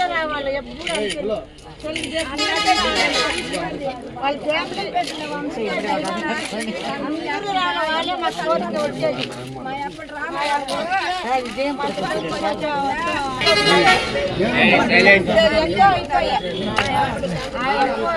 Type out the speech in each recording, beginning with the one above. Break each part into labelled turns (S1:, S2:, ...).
S1: రావాలి ఎప్పుడు అంతే. వాళ్ళ ఫ్యామిలీ పెట్టిన వంశం అందరూ రావాలి వాళ్ళే మా కోరిక వచ్చేది మా అప్పుడు రామాయణ మా కోరిక కొంచెం ఎక్కువ అయిపోయా. ఆ ఎక్కువ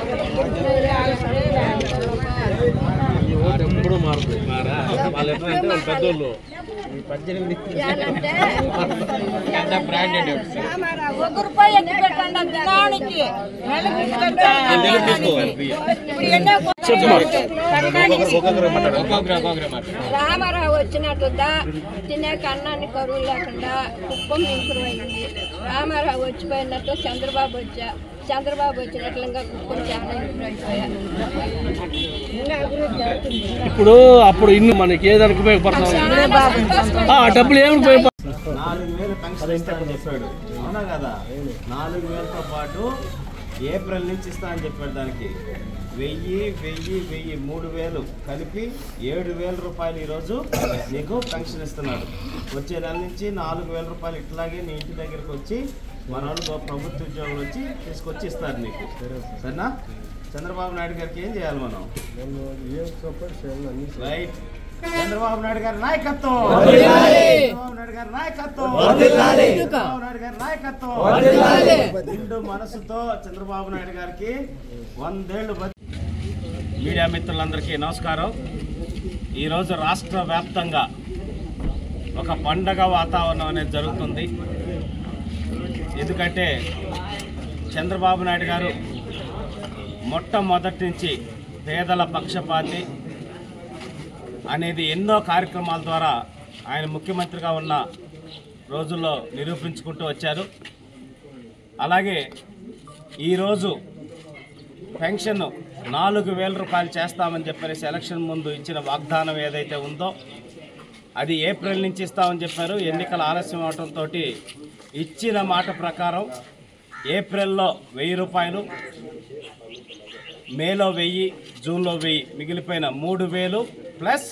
S2: ఎప్పుడు మారుతుంది వాళ్ళు ఎట్లంటే వాళ్ళు పెద్దోళ్ళు
S1: చేయాలంటే
S2: బ్రాండెడ్
S1: ఒక రూపాయి ఎత్తి పెట్టండి ఆ దినానికి నెలకి ఇచ్చి పెట్టండి. ఇప్పుడు ఎన్నో రామారావు వచ్చినట్టు దా తినే కన్నాన్ని కరువు లేకుండా కుప్పం ఇంప్రూవ్ అయింది రామారావు వచ్చిపోయినట్టు చంద్రబాబు వచ్చా చంద్రబాబు వచ్చినట్లు ఇంకా కుప్పం చాలా ఇంప్రూవ్ అయిపోయా ఇంకా అభివృద్ధి అవుతుంది
S3: ఇప్పుడు అప్పుడు ఇన్ని మనకి ఏదానికి ఉపయోగపడుతుంది ఆ డబ్బులు ఏమి ఉపయోగపడుతుంది
S4: నాలుగు వేలు పెన్షన్ ఇస్తానని చెప్పాడు అవునా కదా నాలుగు వేలతో పాటు ఏప్రిల్ నుంచి ఇస్తా అని చెప్పాడు దానికి వెయ్యి వెయ్యి వెయ్యి మూడు వేలు కలిపి ఏడు వేల రూపాయలు ఈరోజు నీకు పెన్షన్ ఇస్తున్నాడు వచ్చే నెల నుంచి నాలుగు వేల రూపాయలు ఇట్లాగే నీ ఇంటి దగ్గరికి వచ్చి మన వాళ్ళు ప్రభుత్వ ఉద్యోగులు వచ్చి తీసుకొచ్చి ఇస్తారు నీకు సరేనా చంద్రబాబు నాయుడు గారికి ఏం చేయాలి మనం రైట్ చంద్రబాబు నాయుడు గారి నాయకత్వం చంద్రబాబు నాయుడు గారి నాయకత్వం చంద్రబాబు నాయుడు గారి నాయకత్వం నిండు మనసుతో చంద్రబాబు నాయుడు గారికి వందేళ్లు బతి- మీడియా మిత్రులందరికీ నమస్కారం ఈరోజు రాష్ట్ర వ్యాప్తంగా ఒక పండగ వాతావరణం అనేది జరుగుతుంది ఎందుకంటే చంద్రబాబు నాయుడు గారు మొట్టమొదటి నుంచి పేదల పక్షపాతి అనేది ఎన్నో కార్యక్రమాల ద్వారా ఆయన ముఖ్యమంత్రిగా ఉన్న రోజుల్లో నిరూపించుకుంటూ వచ్చారు అలాగే ఈరోజు పెన్షన్ నాలుగు వేల రూపాయలు చేస్తామని చెప్పేసి ఎలక్షన్ ముందు ఇచ్చిన వాగ్దానం ఏదైతే ఉందో అది ఏప్రిల్ నుంచి ఇస్తామని చెప్పారు ఎన్నికల ఆలస్యం అవడంతో ఇచ్చిన మాట ప్రకారం ఏప్రిల్లో వెయ్యి రూపాయలు మేలో వెయ్యి జూన్లో వెయ్యి మిగిలిపోయిన మూడు వేలు ప్లస్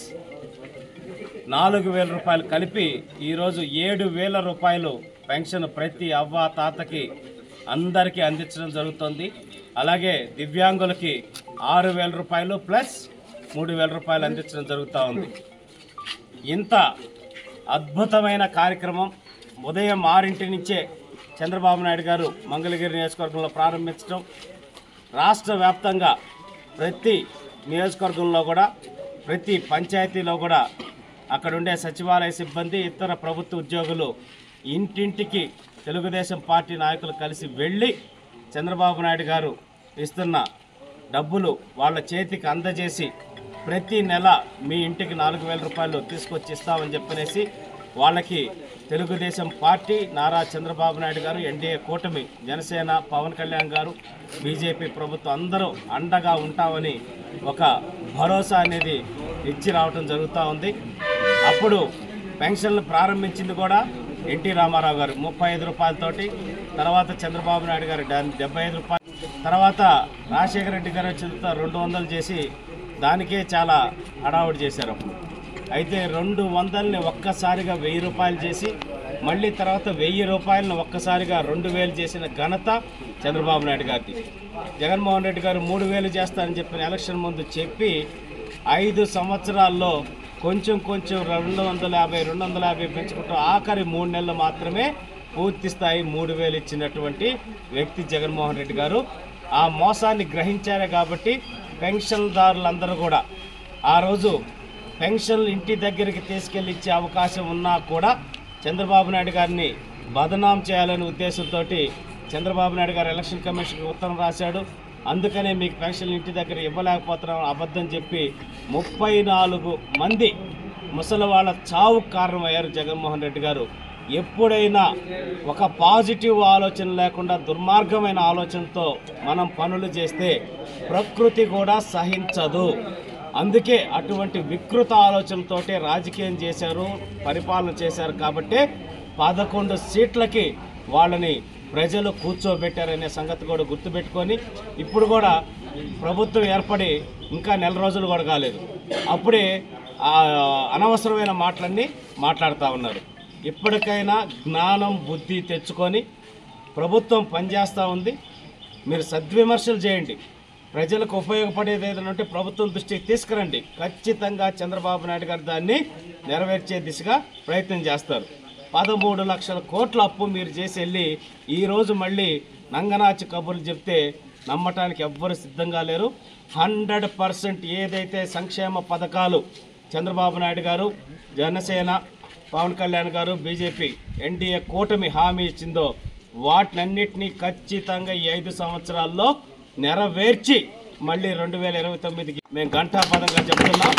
S4: నాలుగు వేల రూపాయలు కలిపి ఈరోజు ఏడు వేల రూపాయలు పెన్షన్ ప్రతి అవ్వ తాతకి అందరికీ అందించడం జరుగుతుంది అలాగే దివ్యాంగులకి ఆరు వేల రూపాయలు ప్లస్ మూడు వేల రూపాయలు అందించడం జరుగుతూ ఉంది ఇంత అద్భుతమైన కార్యక్రమం ఉదయం ఆరింటి నుంచే చంద్రబాబు నాయుడు గారు మంగళగిరి నియోజకవర్గంలో ప్రారంభించడం రాష్ట్ర వ్యాప్తంగా ప్రతి నియోజకవర్గంలో కూడా ప్రతి పంచాయతీలో కూడా అక్కడ ఉండే సచివాలయ సిబ్బంది ఇతర ప్రభుత్వ ఉద్యోగులు ఇంటింటికి తెలుగుదేశం పార్టీ నాయకులు కలిసి వెళ్ళి చంద్రబాబు నాయుడు గారు ఇస్తున్న డబ్బులు వాళ్ళ చేతికి అందజేసి ప్రతి నెల మీ ఇంటికి నాలుగు వేల రూపాయలు తీసుకొచ్చి ఇస్తామని చెప్పనేసి వాళ్ళకి తెలుగుదేశం పార్టీ నారా చంద్రబాబు నాయుడు గారు ఎన్డీఏ కూటమి జనసేన పవన్ కళ్యాణ్ గారు బీజేపీ ప్రభుత్వం అందరూ అండగా ఉంటామని ఒక భరోసా అనేది ఇచ్చి రావటం జరుగుతూ ఉంది అప్పుడు పెన్షన్లు ప్రారంభించింది కూడా ఎన్టీ రామారావు గారు ముప్పై ఐదు రూపాయలతోటి తర్వాత చంద్రబాబు నాయుడు గారు డా- డెబ్బై ఐదు రూపాయలు తర్వాత రాజశేఖర రెడ్డి గారు వచ్చిన తర్వాత రెండు వందలు చేసి దానికే చాలా హడావుడి చేశారు అప్పుడు అయితే రెండు వందలని ఒక్కసారిగా వెయ్యి రూపాయలు చేసి మళ్ళీ తర్వాత వెయ్యి రూపాయలను ఒక్కసారిగా రెండు వేలు చేసిన ఘనత చంద్రబాబు నాయుడు గారిది జగన్మోహన్ రెడ్డి గారు మూడు వేలు చేస్తారని చెప్పిన ఎలక్షన్ ముందు చెప్పి ఐదు సంవత్సరాల్లో కొంచెం కొంచెం రెండు వందల యాభై రెండు వందల యాభై పెంచుకుంటూ ఆఖరి మూడు నెలలు మాత్రమే పూర్తి స్థాయి మూడు వేలు ఇచ్చినటువంటి వ్యక్తి జగన్మోహన్ రెడ్డి గారు ఆ మోసాన్ని గ్రహించారే కాబట్టి పెన్షన్దారులందరూ కూడా ఆ రోజు పెన్షన్లు ఇంటి దగ్గరికి తీసుకెళ్ళి ఇచ్చే అవకాశం ఉన్నా కూడా చంద్రబాబు నాయుడు గారిని బదనాం చేయాలనే ఉద్దేశంతో చంద్రబాబు నాయుడు గారు ఎలక్షన్ కమిషన్కి ఉత్తరం రాశాడు అందుకనే మీకు పెన్షన్లు ఇంటి దగ్గర ఇవ్వలేకపోతున్నాం అబద్ధం చెప్పి ముప్పై నాలుగు మంది ముసలి వాళ్ళ చావు కారణమయ్యారు జగన్మోహన్ రెడ్డి గారు ఎప్పుడైనా ఒక పాజిటివ్ ఆలోచన లేకుండా దుర్మార్గమైన ఆలోచనతో మనం పనులు చేస్తే ప్రకృతి కూడా సహించదు అందుకే అటువంటి వికృత ఆలోచనతోటే రాజకీయం చేశారు పరిపాలన చేశారు కాబట్టి పదకొండు సీట్లకి వాళ్ళని ప్రజలు కూర్చోబెట్టారనే సంగతి కూడా గుర్తుపెట్టుకొని ఇప్పుడు కూడా ప్రభుత్వం ఏర్పడి ఇంకా నెల రోజులు కూడా కాలేదు అప్పుడే ఆ అనవసరమైన మాటలన్నీ మాట్లాడుతూ ఉన్నారు ఇప్పటికైనా జ్ఞానం బుద్ధి తెచ్చుకొని ప్రభుత్వం పనిచేస్తూ ఉంది మీరు సద్విమర్శలు చేయండి ప్రజలకు ఉపయోగపడేది ఏదైనా ఉంటే ప్రభుత్వం దృష్టికి తీసుకురండి ఖచ్చితంగా చంద్రబాబు నాయుడు గారు దాన్ని నెరవేర్చే దిశగా ప్రయత్నం చేస్తారు పదమూడు లక్షల కోట్ల అప్పు మీరు చేసి వెళ్ళి ఈరోజు మళ్ళీ నంగనాచి కబుర్లు చెప్తే నమ్మటానికి ఎవ్వరు సిద్ధంగా లేరు హండ్రెడ్ పర్సెంట్ ఏదైతే సంక్షేమ పథకాలు చంద్రబాబు నాయుడు గారు జనసేన పవన్ కళ్యాణ్ గారు బీజేపీ ఎన్డీఏ కూటమి హామీ ఇచ్చిందో వాటినన్నిటినీ ఖచ్చితంగా ఈ ఐదు సంవత్సరాల్లో నెరవేర్చి మళ్ళీ రెండు వేల ఇరవై తొమ్మిదికి మేము ఘంటాపదంగా చెప్తున్నాం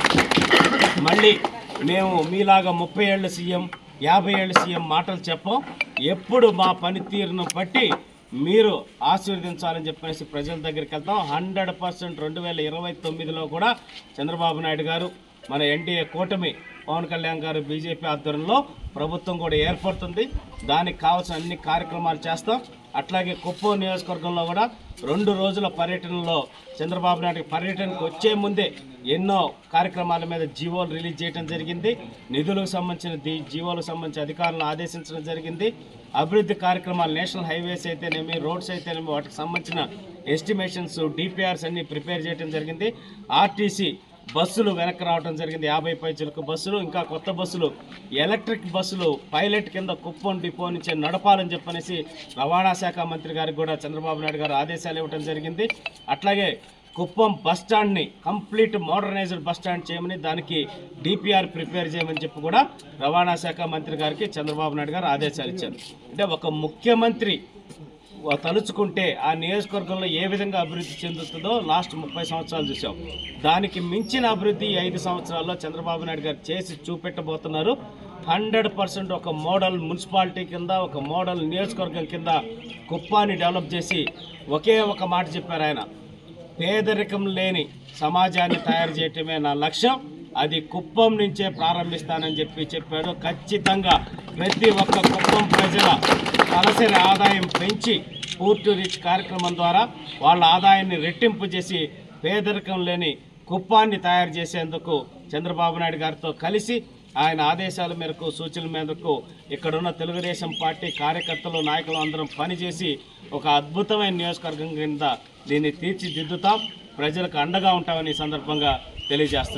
S4: మళ్ళీ మేము మీలాగా ముప్పై ఏళ్ళ సీఎం యాభై ఏళ్ళ సీఎం మాటలు చెప్పం ఎప్పుడు మా పనితీరును బట్టి మీరు ఆశీర్వదించాలని చెప్పేసి ప్రజల దగ్గరికి వెళ్తాం హండ్రెడ్ పర్సెంట్ రెండు వేల ఇరవై తొమ్మిదిలో కూడా చంద్రబాబు నాయుడు గారు మన ఎన్డీఏ కూటమి పవన్ కళ్యాణ్ గారు బీజేపీ ఆధ్వర్యంలో ప్రభుత్వం కూడా ఏర్పడుతుంది దానికి కావాల్సిన అన్ని కార్యక్రమాలు చేస్తాం అట్లాగే కుప్పం నియోజకవర్గంలో కూడా రెండు రోజుల పర్యటనలో చంద్రబాబు నాయుడు పర్యటనకు వచ్చే ముందే ఎన్నో కార్యక్రమాల మీద జీవోలు రిలీజ్ చేయడం జరిగింది నిధులకు సంబంధించిన ది- జీవోలకు సంబంధించి అధికారులను ఆదేశించడం జరిగింది అభివృద్ధి కార్యక్రమాలు నేషనల్ హైవేస్ అయితేనేమి రోడ్స్ అయితేనేమి వాటికి సంబంధించిన ఎస్టిమేషన్స్ డిపిఆర్స్ అన్ని ప్రిపేర్ చేయడం జరిగింది ఆర్టీసీ బస్సులు వెనక్కి రావడం జరిగింది యాభై పైచులకు బస్సులు ఇంకా కొత్త బస్సులు ఎలక్ట్రిక్ బస్సులు పైలట్ కింద కుప్పం డిపో నుంచి నడపాలని చెప్పనేసి రవాణా శాఖ మంత్రి గారికి కూడా చంద్రబాబు నాయుడు గారు ఆదేశాలు ఇవ్వడం జరిగింది అట్లాగే కుప్పం బస్ స్టాండ్ని కంప్లీట్ మోడర్నైజ్డ్ బస్ స్టాండ్ చేయమని దానికి డిపిఆర్ ప్రిపేర్ చేయమని చెప్పి కూడా రవాణా శాఖ మంత్రి గారికి చంద్రబాబు నాయుడు గారు ఆదేశాలు ఇచ్చారు అంటే ఒక ముఖ్యమంత్రి తలుచుకుంటే ఆ నియోజకవర్గంలో ఏ విధంగా అభివృద్ధి చెందుతుందో లాస్ట్ ముప్పై సంవత్సరాలు చూసాం దానికి మించిన అభివృద్ధి ఈ ఐదు సంవత్సరాల్లో చంద్రబాబు నాయుడు గారు చేసి చూపెట్టబోతున్నారు హండ్రెడ్ పర్సెంట్ ఒక మోడల్ మున్సిపాలిటీ కింద ఒక మోడల్ నియోజకవర్గం కింద కుప్పాన్ని డెవలప్ చేసి ఒకే ఒక మాట చెప్పారు ఆయన పేదరికం లేని సమాజాన్ని తయారు చేయటమే నా లక్ష్యం అది కుప్పం నుంచే ప్రారంభిస్తానని చెప్పి చెప్పాడు ఖచ్చితంగా ప్రతి ఒక్క కుప్పం ప్రజల తలసరి ఆదాయం పెంచి పూర్తి రీచ్ కార్యక్రమం ద్వారా వాళ్ళ ఆదాయాన్ని రెట్టింపు చేసి పేదరికం లేని కుప్పాన్ని తయారు చేసేందుకు చంద్రబాబు నాయుడు గారితో కలిసి ఆయన ఆదేశాల మేరకు సూచనల మేరకు ఇక్కడున్న తెలుగుదేశం పార్టీ కార్యకర్తలు నాయకులు అందరం పనిచేసి ఒక అద్భుతమైన నియోజకవర్గం కింద దీన్ని తీర్చిదిద్దుతాం ప్రజలకు అండగా ఉంటామని ఈ సందర్భంగా తెలియజేస్తున్నాం